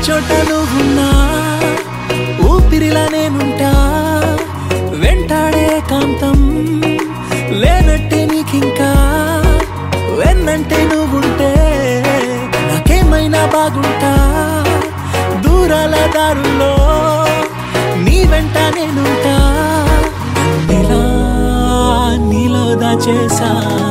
చోట నువ్వున్నా ఊపిరిలా నేనుంటా వెంటాడే కాంతం లేనట్టే నీకింకా వెన్నంటే నువ్వుంటే నాకేమైనా బాగుంటా దూరాల దారుల్లో నీ వెంట నేనుంటా నీలా నీలో దాచేసా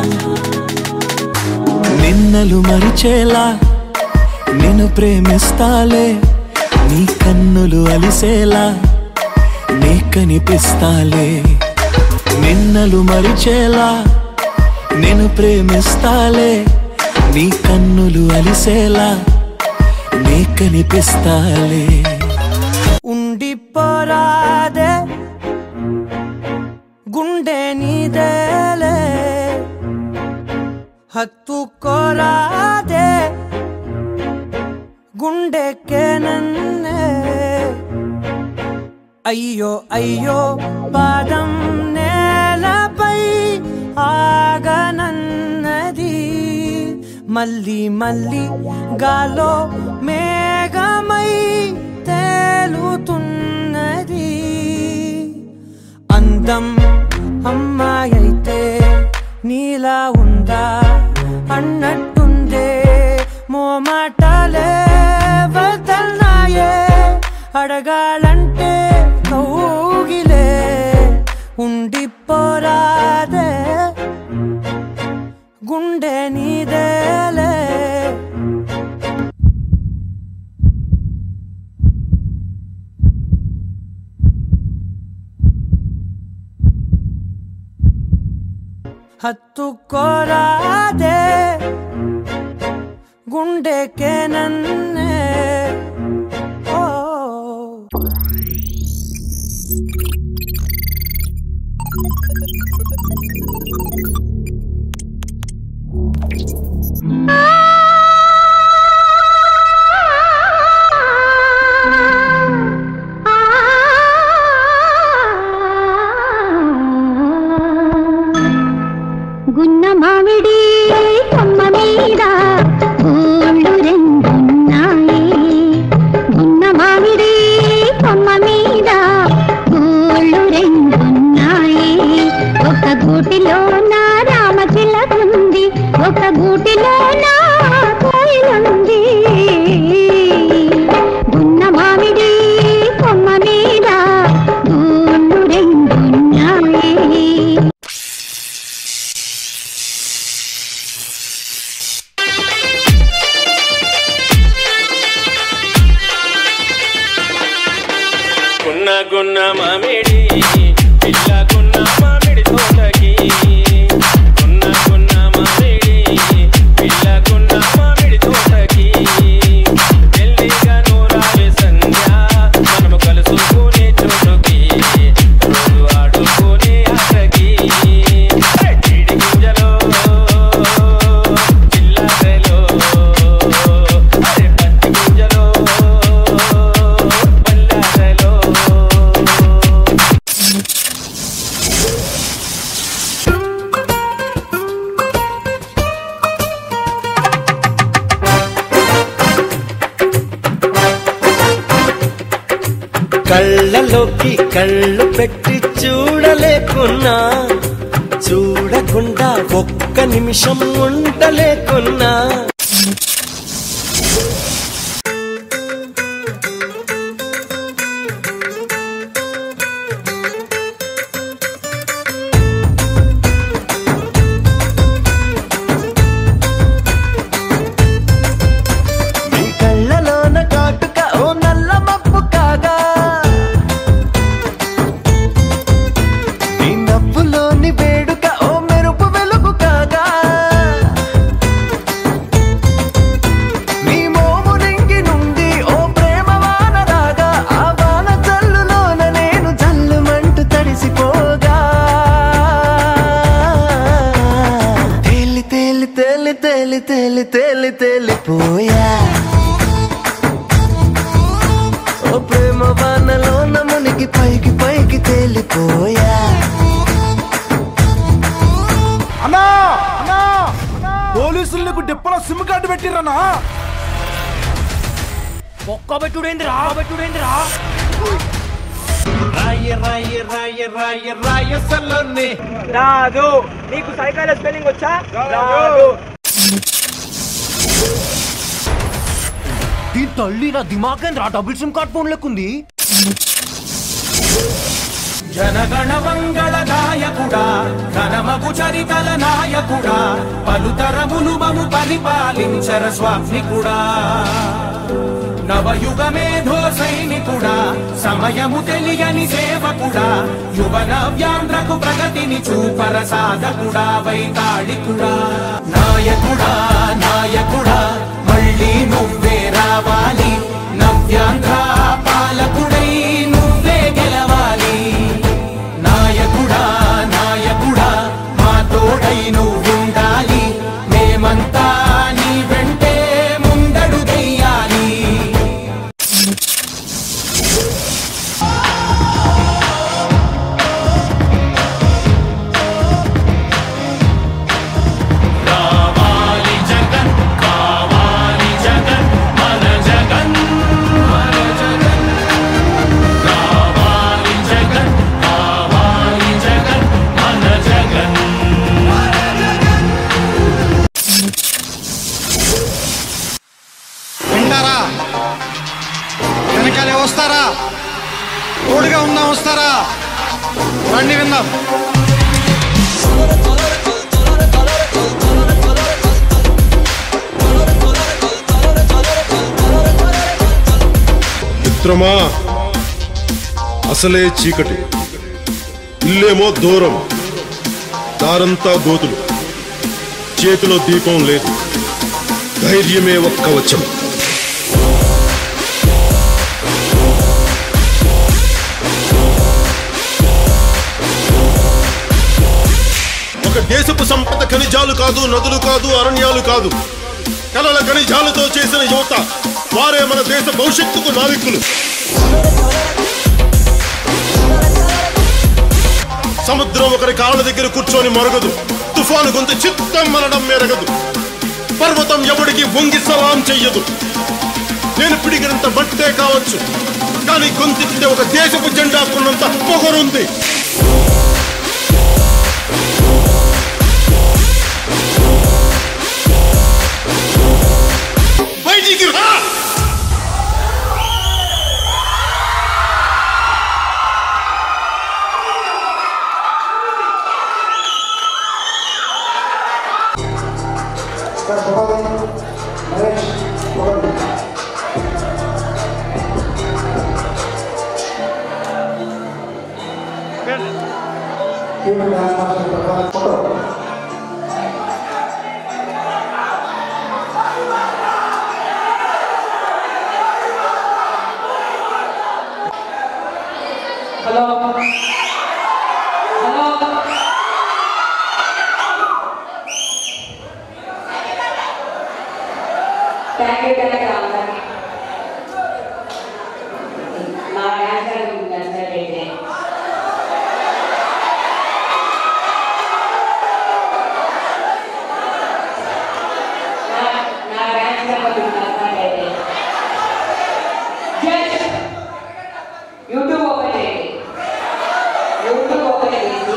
నిన్నలు మరిచేలా నిన్ను ప్రేమిస్తాలే నీ కన్నులు అలిసేలా నీ కనిపిస్తాలే నిన్నలు మరిచేలా నేను ప్రేమిస్తాలే నీ కన్నులు అలిసేలా నీ కనిపిస్తాలే ఉండిపోరాదే గుండె నీదేలే హత్తుకోరాదే గుండెకే నన్నే అయ్యో అయ్యో పాదం నేలపై ఆగనన్నది మళ్ళీ మళ్ళీ గాలో మేఘమై తేలుతున్నది అందం అమ్మాయైతే నీలా ఉందా అన్నట్టుందే మోమాటాలే వదల్నాయే అడగాలంటే కౌగిలే ఉండిపోరాదే గుండె నీదేలే హత్తుకోరాదే గుండెకే నన్నే ఓ గున్న మామిడి కొమ్మ మీద ఊళ్ళు రెండున్నాయి గున్న మామిడి కొమ్మ మీద ఊళ్ళు రెండున్నాయి ఒక గూటిలో నా రామచిలకుంది ఒక గూటిలో నా కోయిలుంది గున్న మామిడి కొమ్మ మీద ఊళ్ళు రెండున్నాయి గున్న గున్న మామిడి పిల్ల గున్న మామిడి తోటకి గున్న గున్న మామిడి పిల్ల గున్న మామిడి తోటకి మెల్లిగా నూరాలి సంధ్య మనము కలుసుకునే చోటుకి రోజు ఆడుకునే ఆటకి చీడి గింజలో చిల్లరలో అరే పత్తి గింజలో పల్లారలో కళ్ళలోకి కళ్ళు పెట్టి చూడలేకున్నా చూడకుండా ఒక్క నిమిషం ఉండలేకున్నా నీ కళ్ళలోన కాటుక ఓ నల్ల మబ్బు కాగా నీ నవ్వులోని వేడుక ఓ మెరుపు వెలుగు కాగా నీ మోము నింగి నుండి ఓ ప్రేమ వాన రాగా ఆ వాన జల్లులోన నేను జల్లుమంటూ తడిసిపోగా తేలి తేలి తేలి తేలి తేలి తేలి తేలిపోయా ఓ ప్రేమ వానలోన మునిగి పైకి పైకి తేలిపోయా అన్నా అన్నా పోలీసులు నీకు డిప్పలో సిమ్ కార్డు పెట్టిరన్నా ఒక్క పెట్టుడేంది రా పెట్టుడేంది రా రాయ రాయ రాయ రాయ రాయసల్లోనే రాదు నీకు సైకాల స్పెల్లింగ్ వచ్చా రాదు దీని తల్లి నా దిమాగ్ రా డబుల్ సిమ్ కార్డ్ ఫోన్ లెక్కుంది జనగణ మంగళ గాయకుడా ఘనమగు చరితల నాయకుడా పలుతరములు మము పరిపాలించర స్వామికుడా నవయుగ మేధో సైనికుడా సమయము తెలియని సేవకుడా యువన వ్యాంధ్రకు ప్రగతిని చూపర సాధకుడా వైతాళికుడా నాయకుడా నాయకుడా మళ్ళీ నువ్వే రావాలి నవ్యాంధ్ర పాలకుడై నువ్వే గెలవాలి నాయకుడా నాయకుడా మా తోడై నువ్వుండాలి మేమంతా నీ వెంటే ముందడుగెయ్యాలి కావాలి జగన్ కావాలి జగన్ మన జగన్ మన జగన్ కావాలి జగన్ కావాలి జగన్ మన జగన్ వింటారా వెనకాలే వస్తారా తోడుగా ఉందాం వస్తారా రండి విందాం మిత్రమా అసలే చీకటి ఇల్లేమో దూరం దారంతా గోతులు చేతిలో దీపం లేదు ధైర్యమే ఒక్క వచ్చం ఒక దేశపు సంపద ఖనిజాలు కాదు నదులు కాదు అరణ్యాలు కాదు కలల ఖనిజాలతో చేసిన యువత వారే మన దేశ భవిష్యత్తుకు నావికులు సముద్రం ఒకరి కాళ్ళ దగ్గర కూర్చొని మరగదు తుఫాను గొంతు చిత్తం మనడం మెరగదు పర్వతం ఎవడికి వంగి సలాం చెయ్యదు నేను పిడిగినంత మట్టే కావచ్చు కానీ గొంతెత్తితే ఒక దేశపు జెండాకున్నంత పొగరుంది బయటికి రా hello hello thank you thank you అందరికి నా డ్యాన్సర్ నచ్చినట్టయితే నా- నా డ్యాన్సర్ నచ్చినట్టయితే జస్ట్ యూట్యూబ్ ఓపెన్ చేయండి యూట్యూబ్ ఓపెన్ చేసి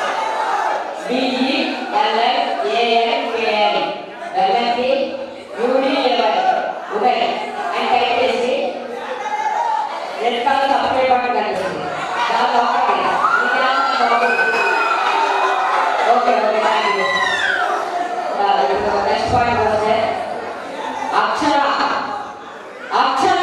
బిఈఎల్ఎస్ఏఎన్కేఎన్ ఎల్ఎస్సి యూడిఎల్ఎస్ ఉదయ్ అని టైప్ చేసి రెడ్ కలర్ సబ్స్క్రైబ్ బటన్ కనిపిస్తుంది దాని ఒకటి ఈ ఛానల్ బాగుంది okay okay thank you next point వస్తే అక్షర అక్షర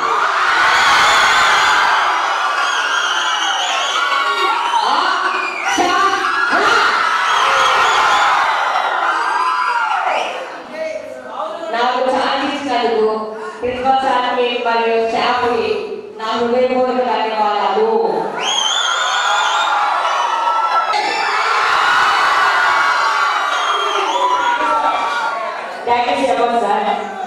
నాకు ఛాన్స్ ఇచ్చినందుకు ప్రిన్సిపల్ సార్కి మరియు స్టాఫ్కి నా హృదయపూర్వక ధన్యవాదాలు thank you so much sir